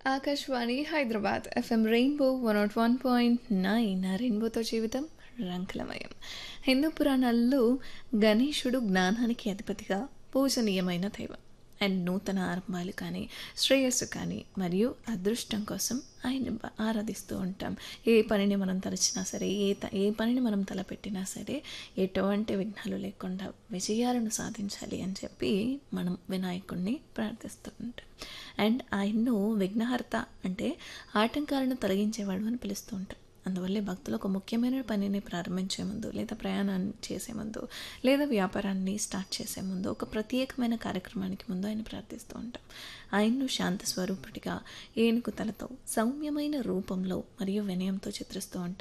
Akashvani Hyderabad FM rainbow one nought one point nine ఆ రెయిన్బోతో జీవితం రంగులమయం హిందూ పురాణాల్లో గణేశుడు జ్ఞానానికి అధిపతిగా పూజనీయమైన దైవం అండ్ నూతన ఆరంభాలు కానీ శ్రేయస్సు కానీ మరియు అదృష్టం కోసం ఆయన బ- ఆరాధిస్తూ ఉంటాం ఏ పనిని మనం తలచినా సరే ఏ త ఏ పనిని మనం తలపెట్టినా సరే ఎటువంటి విఘ్నాలు లేకుండా విజయాలను సాధించాలి అని చెప్పి మనం వినాయకుడిని ప్రార్థిస్తూ ఉంటాం అండ్ ఆయన్ను విఘ్నహర్త అంటే ఆటంకాలను తొలగించేవాడు అని పిలుస్తూ ఉంటాం అందువల్లే భక్తులు ఒక ముఖ్యమైన పనిని ప్రారంభించే ముందు లేదా ప్రయాణాన్ని చేసే ముందు లేదా వ్యాపారాన్ని స్టార్ట్ చేసే ముందు ఒక ప్రత్యేకమైన కార్యక్రమానికి ముందు ఆయన ప్రార్థిస్తూ ఉంటాం ఆయన్ను శాంత స్వరూపుడిగా ఏనుగు తలతో సౌమ్యమైన రూపంలో మరియు వినయంతో చిత్రిస్తూ ఉంటాం